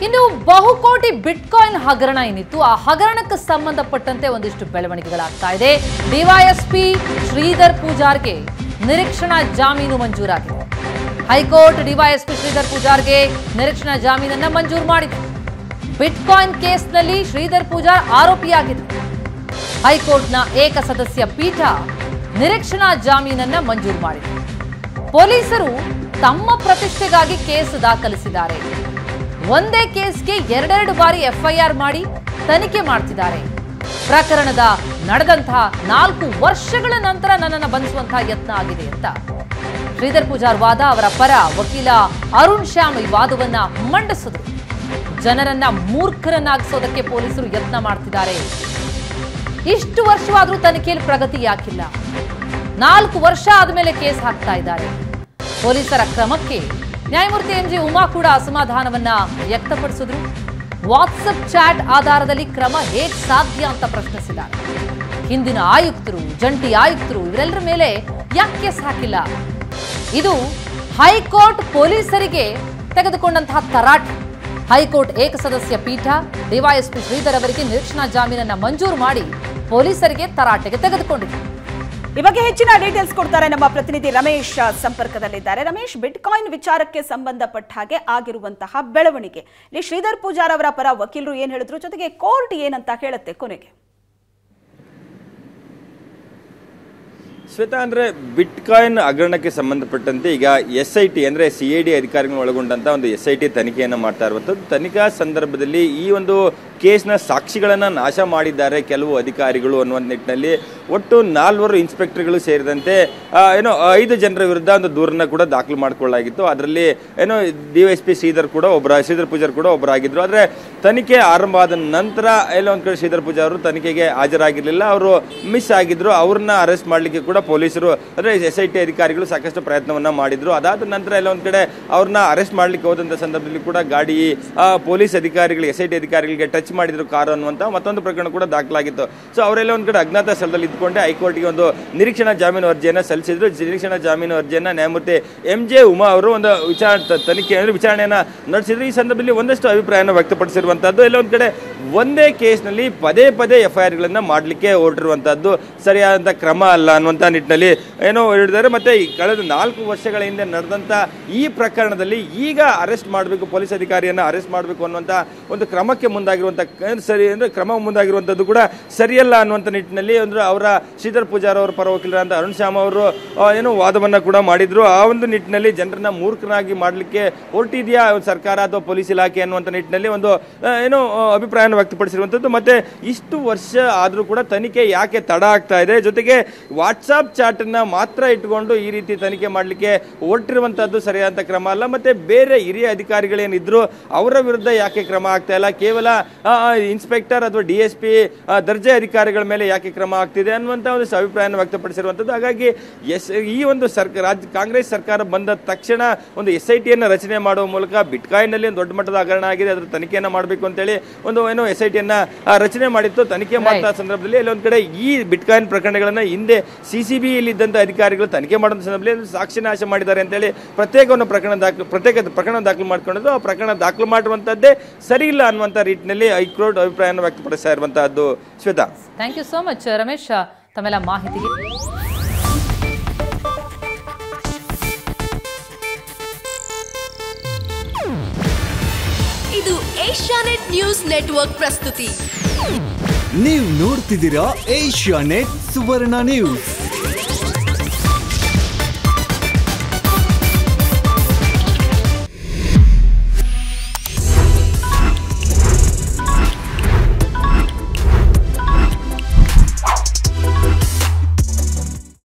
ಇನ್ನು ಬಹುಕೋಟಿ ಬಿಟ್ಕಾಯಿನ್ ಹಗರಣ ಏನಿತ್ತು ಆ ಹಗರಣಕ್ಕೆ ಸಂಬಂಧಪಟ್ಟಂತೆ ಒಂದಿಷ್ಟು ಬೆಳವಣಿಗೆಗಳಾಗ್ತಾ ಇದೆ ಡಿವೈಎಸ್ಪಿ ಶ್ರೀಧರ್ ಪೂಜಾರ್ಗೆ ನಿರೀಕ್ಷಣಾ ಜಾಮೀನು ಮಂಜೂರಾಗಿದೆ ಹೈಕೋರ್ಟ್ ಡಿವೈಎಸ್ಪಿ ಶ್ರೀಧರ್ ಪೂಜಾರ್ಗೆ ನಿರೀಕ್ಷಣಾ ಜಾಮೀನನ್ನ ಮಂಜೂರು ಮಾಡಿದೆ ಬಿಟ್ಕಾಯಿನ್ ಕೇಸ್ನಲ್ಲಿ ಶ್ರೀಧರ್ ಪೂಜಾರ್ ಆರೋಪಿಯಾಗಿದ್ದರು ಹೈಕೋರ್ಟ್ನ ಏಕ ಸದಸ್ಯ ಪೀಠ ನಿರೀಕ್ಷಣಾ ಜಾಮೀನನ್ನ ಮಂಜೂರು ಮಾಡಿದೆ ಪೊಲೀಸರು ತಮ್ಮ ಪ್ರತಿಷ್ಠೆಗಾಗಿ ಕೇಸ್ ದಾಖಲಿಸಿದ್ದಾರೆ ಒಂದೇ ಕೇಸ್ಗೆ ಎರಡೆರಡು ಬಾರಿ ಎಫ್ಐಆರ್ ಮಾಡಿ ತನಿಖೆ ಮಾಡ್ತಿದ್ದಾರೆ ಪ್ರಕರಣದ ನಡೆದಂತಹ ನಾಲ್ಕು ವರ್ಷಗಳ ನಂತರ ನನ್ನನ್ನು ಬಂಧಿಸುವಂತಹ ಯತ್ನ ಆಗಿದೆ ಅಂತ ಶ್ರೀಧರ್ ಪೂಜಾರ್ ವಾದ ಅವರ ಪರ ವಕೀಲ ಅರುಣ್ ಶ್ಯಾಮ್ ಈ ವಾದವನ್ನ ಮಂಡಿಸಿದ್ರು ಜನರನ್ನ ಮೂರ್ಖರನ್ನಾಗಿಸೋದಕ್ಕೆ ಪೊಲೀಸರು ಯತ್ನ ಮಾಡ್ತಿದ್ದಾರೆ ಇಷ್ಟು ವರ್ಷವಾದ್ರೂ ತನಿಖೆಯಲ್ಲಿ ಪ್ರಗತಿ ಯಾಕಿಲ್ಲ ನಾಲ್ಕು ವರ್ಷ ಆದ್ಮೇಲೆ ಕೇಸ್ ಹಾಕ್ತಾ ಇದ್ದಾರೆ ಪೊಲೀಸರ ಕ್ರಮಕ್ಕೆ ನ್ಯಾಯಮೂರ್ತಿ ಎಂ ಜಿ ಉಮಾ ಕೂಡ ಅಸಮಾಧಾನವನ್ನ ವ್ಯಕ್ತಪಡಿಸಿದ್ರು ವಾಟ್ಸಪ್ ಚಾಟ್ ಆಧಾರದಲ್ಲಿ ಕ್ರಮ ಹೇಗ್ ಸಾಧ್ಯ ಅಂತ ಪ್ರಶ್ನಿಸಿದ್ದಾರೆ ಹಿಂದಿನ ಆಯುಕ್ತರು ಜಂಟಿ ಆಯುಕ್ತರು ಇವರೆಲ್ಲರ ಮೇಲೆ ಯಾಕೆ ಕೇಸ್ ಹಾಕಿಲ್ಲ ಇದು ಹೈಕೋರ್ಟ್ ಪೊಲೀಸರಿಗೆ ತೆಗೆದುಕೊಂಡಂತಹ ತರಾಟೆ ಹೈಕೋರ್ಟ್ ಏಕಸದಸ್ಯ ಪೀಠ ಡಿವೈಎಸ್ಪಿ ಶ್ರೀಧರ್ ಅವರಿಗೆ ನಿರೀಕ್ಷಣಾ ಜಾಮೀನನ್ನ ಮಂಜೂರು ಮಾಡಿ ಪೊಲೀಸರಿಗೆ ತರಾಟೆಗೆ ತೆಗೆದುಕೊಂಡಿದೆ ಈ ಬಗ್ಗೆ ಹೆಚ್ಚಿನ ಡೀಟೇಲ್ಸ್ ಕೊಡ್ತಾರೆ ನಮ್ಮ ಪ್ರತಿನಿಧಿ ರಮೇಶ್ ಸಂಪರ್ಕದಲ್ಲಿದ್ದಾರೆ ರಮೇಶ್ ಬಿಟ್ಕಾಯಿನ್ ವಿಚಾರಕ್ಕೆ ಸಂಬಂಧಪಟ್ಟ ಹಾಗೆ ಆಗಿರುವಂತಹ ಬೆಳವಣಿಗೆ ಇಲ್ಲಿ ಶ್ರೀಧರ್ ಪೂಜಾರ್ ಅವರ ಪರ ವಕೀಲರು ಏನ್ ಹೇಳಿದ್ರು ಜೊತೆಗೆ ಕೋರ್ಟ್ ಏನಂತ ಹೇಳುತ್ತೆ ಕೊನೆಗೆ ಶ್ವೇತಾ ಅಂದ್ರೆ ಬಿಟ್ಕಾಯಿನ್ ಹಗರಣಕ್ಕೆ ಸಂಬಂಧಪಟ್ಟಂತೆ ಈಗ ಎಸ್ ಐ ಟಿ ಅಂದ್ರೆ ಸಿ ಐ ಡಿ ಅಧಿಕಾರಿಗಳನ್ನು ಒಳಗೊಂಡಂತ ಒಂದು ಎಸ್ ಐ ಟಿ ತನಿಖೆಯನ್ನು ಮಾಡ್ತಾ ಇರುವಂಥದ್ದು ತನಿಖಾ ಸಂದರ್ಭದಲ್ಲಿ ಈ ಒಂದು ಕೇಸ್ನ ಸಾಕ್ಷಿಗಳನ್ನ ನಾಶ ಮಾಡಿದ್ದಾರೆ ಕೆಲವು ಅಧಿಕಾರಿಗಳು ಅನ್ನುವ ನಿಟ್ಟಿನಲ್ಲಿ ಒಟ್ಟು ನಾಲ್ವರು ಇನ್ಸ್ಪೆಕ್ಟರ್ಗಳು ಸೇರಿದಂತೆ ಆ, ಏನೋ ಐದು ಜನರ ವಿರುದ್ಧ ಒಂದು ದೂರನ್ನ ಕೂಡ ದಾಖಲು ಮಾಡಿಕೊಳ್ಳಲಾಗಿತ್ತು ಅದರಲ್ಲಿ ಏನೋ ಡಿ ಎಸ್ ಪಿ ಶ್ರೀಧರ್ ಕೂಡ ಒಬ್ಬರ ಶ್ರೀಧರ್ ಪೂಜಾರ್ ಕೂಡ ಒಬ್ಬರಾಗಿದ್ರು ಆದ್ರೆ ತನಿಖೆ ಆರಂಭ ಆದ ನಂತರ ಎಲ್ಲ ಒಂದ್ ಕಡೆ ಶ್ರೀಧರ್ ಪೂಜಾ ಅವರು ತನಿಖೆಗೆ ಹಾಜರಾಗಿರ್ಲಿಲ್ಲ ಅವರು ಮಿಸ್ ಆಗಿದ್ರು ಅವ್ರನ್ನ ಅರೆಸ್ಟ್ ಮಾಡ್ಲಿಕ್ಕೆ ಕೂಡ ಪೊಲೀಸರು ಅಂದ್ರೆ ಎಸ್ ಐ ಟಿ ಅಧಿಕಾರಿಗಳು ಸಾಕಷ್ಟು ಪ್ರಯತ್ನವನ್ನ ಮಾಡಿದ್ರು ಅದಾದ ನಂತರ ಎಲ್ಲ ಒಂದ್ ಕಡೆ ಅವ್ರನ್ನ ಅರೆಸ್ಟ್ ಮಾಡ್ಲಿಕ್ಕೆ ಹೋದಂತ ಸಂದರ್ಭದಲ್ಲಿ ಕೂಡ ಗಾಡಿ ಆ, ಪೊಲೀಸ್ ಅಧಿಕಾರಿಗಳು ಎಸ್ ಐ ಟಿ ಅಧಿಕಾರಿಗಳಿಗೆ ಟಚ್ ಮಾಡಿದ್ರು ಕಾರು ಅನ್ನುವಂತ ಮತ್ತೊಂದು ಪ್ರಕರಣ ಕೂಡ ದಾಖಲಾಗಿತ್ತು ಸೊ ಅವರೆಲ್ಲ ಒಂದ್ ಕಡೆ ಅಜ್ಞಾತ ಸ್ಥಳದಲ್ಲಿ ಇದ್ಕೊಂಡೆ ಹೈಕೋರ್ಟ್ಗೆ ಒಂದು ನಿರೀಕ್ಷಣಾ ಜಾಮೀನು ಅರ್ಜಿಯನ್ನ ಸಲ್ಲಿಸಿದ್ರು ನಿರೀಕ್ಷಣಾ ಜಾಮೀನು ಅರ್ಜಿಯನ್ನ ನ್ಯಾಯಮೂರ್ತಿ ಎಂ ಜೆ ಉಮಾ ಅವರು ಒಂದು ವಿಚಾರ ತ- ತನಿಖೆ ಅಂದ್ರೆ ವಿಚಾರಣೆಯನ್ನ ನಡೆಸಿದ್ರು ಈ ಸಂದರ್ಭದಲ್ಲಿ ಒಂದಷ್ಟು ಅಭಿಪ್ರಾಯನ ವ್ಯಕ್ತಪಡಿಸಿರುವಂತದ್ದು ಎಲ್ಲ ಒಂದ್ ಕಡೆ ಒಂದೇ ಕೇಸ್ನಲ್ಲಿ ಪದೇ ಪದೇ ಎಫ್ ಐ ಆರ್ಗಳನ್ನ ಮಾಡಲಿಕ್ಕೆ ಹೊರಟಿರುವಂತದ್ದು ಸರಿಯಾದಂತ ಕ್ರಮ ಅಲ್ಲ ಅನ್ನುವಂತ ನಿಟ್ಟಿನಲ್ಲಿ ಏನೋ ಹೇಳಿದ್ದಾರೆ ಮತ್ತೆ ಈ ಕಳೆದ ನಾಲ್ಕು ವರ್ಷಗಳ ಹಿಂದೆ ನಡೆದಂತ ಈ ಪ್ರಕರಣದಲ್ಲಿ ಈಗ ಅರೆಸ್ಟ್ ಮಾಡಬೇಕು ಪೊಲೀಸ್ ಅಧಿಕಾರಿಯನ್ನ ಅರೆಸ್ಟ್ ಮಾಡಬೇಕು ಅನ್ನುವಂತ ಒಂದು ಕ್ರಮಕ್ಕೆ ಮುಂದಾಗಿರುವಂತ ಕ- ಸರಿ ಅಂದ್ರೆ ಕ್ರಮ ಮುಂದಾಗಿರುವಂತದ್ದು ಕೂಡ ಸರಿಯಲ್ಲ ಅನ್ನುವಂತ ನಿಟ್ಟಿನಲ್ಲಿ ಅಂದ್ರೆ ಅವರ ಶ್ರೀಧರ್ ಪೂಜಾರ್ ಅವರ ಪರ ವಕೀಲರಾದ ಅರುಣ್ ಶ್ಯಾಮ್ ಅವರು ಆ, ಏನೋ ವಾದವನ್ನ ಕೂಡ ಮಾಡಿದ್ರು ಆ ಒಂದು ನಿಟ್ಟಿನಲ್ಲಿ ಜನರನ್ನ ಮೂರ್ಖನಾಗಿ ಮಾಡಲಿಕ್ಕೆ ಹೊರಟಿದೆಯಾ ಸರ್ಕಾರ ಅಥವಾ ಪೊಲೀಸ್ ಇಲಾಖೆ ಅನ್ನುವಂತ ನಿಟ್ಟಿನಲ್ಲಿ ಒಂದು ಆ, ಏನೋ ಆ, ಅಭಿಪ್ರಾಯವನ್ನು ವ್ಯಕ್ತಪಡಿಸಿರುವಂತದ್ದು ಮತ್ತೆ ಇಷ್ಟು ವರ್ಷ ಆದ್ರೂ ಕೂಡ ತನಿಖೆ ಯಾಕೆ ತಡ ಆಗ್ತಾ ಇದೆ ಜೊತೆಗೆ ವಾಟ್ಸಾಪ್ ಚಾಟ್ ಅನ್ನ ಮಾತ್ರ ಇಟ್ಕೊಂಡು ಈ ರೀತಿ ತನಿಖೆ ಮಾಡಲಿಕ್ಕೆ ಹೊರಟಿರುವಂತದ್ದು ಸರಿಯಾದ ಕ್ರಮ ಅಲ್ಲ ಮತ್ತೆ ಬೇರೆ ಹಿರಿಯ ಅಧಿಕಾರಿಗಳೇನಿದ್ರು ಅವರ ವಿರುದ್ಧ ಯಾಕೆ ಕ್ರಮ ಆಗ್ತಾ ಇಲ್ಲ ಕೇವಲ ಆ, ಆ, ಇನ್ಸ್ಪೆಕ್ಟರ್ ಅಥವಾ ಡಿ ಎಸ್ ಪಿ ದರ್ಜೆ ಅಧಿಕಾರಿಗಳ ಮೇಲೆ ಯಾಕೆ ಕ್ರಮ ಆಗ್ತಿದೆ ಅನ್ನುವಂತ ಒಂದು ಅಭಿಪ್ರಾಯವನ್ನು ವ್ಯಕ್ತಪಡಿಸಿರುವಂತದ್ದು ಹಾಗಾಗಿ ಎಸ್ ಈ ಒಂದು ಸರ್ಕಾರ ರಾಜ್ಯ ಕಾಂಗ್ರೆಸ್ ಸರ್ಕಾರ ಬಂದ ತಕ್ಷಣ ಒಂದು ಎಸ್ ಐ ಟಿಯನ್ನು ರಚನೆ ಮಾಡುವ ಮೂಲಕ ಬಿಟ್ಕಾಯಿನ್ ನಲ್ಲಿ ಒಂದು ದೊಡ್ಡ ಮಟ್ಟದ ಹಗರಣ ಆಗಿದೆ ಅದ್ರ ತನಿಖೆಯನ್ನ ಮಾಡಬೇಕು ಅಂತೇಳಿ ಒಂದು ಏನೋ ಎಸ್ ಐ ಟಿಯನ್ನ ರಚನೆ ಮಾಡಿತ್ತು ತನಿಖೆ ಮಾಡ್ತಾ ಸಂದರ್ಭದಲ್ಲಿ ಅಲ್ಲಿ ಒಂದ್ ಕಡೆ ಈ ಬಿಟ್ಕಾಯಿನ್ ಪ್ರಕರಣಗಳನ್ನ ಹಿಂದೆ ಸಿ ಸಿ ಬಿ ಇದ್ದಂತ ಅಧಿಕಾರಿಗಳು ತನಿಖೆ ಮಾಡುವ ಸಂದರ್ಭದಲ್ಲಿ ಒಂದು ಸಾಕ್ಷಿ ನಾಶ ಮಾಡಿದ್ದಾರೆ ಅಂತೇಳಿ ಪ್ರತ್ಯೇಕ ಒಂದು ಪ್ರಕರಣ ದಾಖಲು ಪ್ರತ್ಯೇಕ ಪ್ರಕರಣ ದಾಖಲು ಮಾಡ್ಕೊಂಡಿದ್ದು ಆ ಪ್ರಕರಣ ದಾಖಲು ಮಾಡಿರುವಂತದ್ದೇ ಸರಿ ಇಲ್ಲ ಅನ್ನುವಂತ ರೀತಿಯಲ್ಲಿ ಹೈಕೋರ್ಟ್ ಅಭಿಪ್ರಾಯವನ್ನು ವ್ಯಕ್ತಪಡಿಸ್ತಾ ಇರುವಂತಹದ್ದು Shweta thank you so much Ramesh ತಮ್ಮೆಲ್ಲ ಮಾಹಿತಿಗೆ ಇದು ಏಷ್ಯಾನೆಟ್ ನ್ಯೂಸ್ ನೆಟ್ವರ್ಕ್ ಪ್ರಸ್ತುತಿ ನೀವು ನೋಡ್ತಿದ್ದೀರಾ ಏಷ್ಯಾ ನೆಟ್ ಸುವರ್ಣ ನ್ಯೂಸ್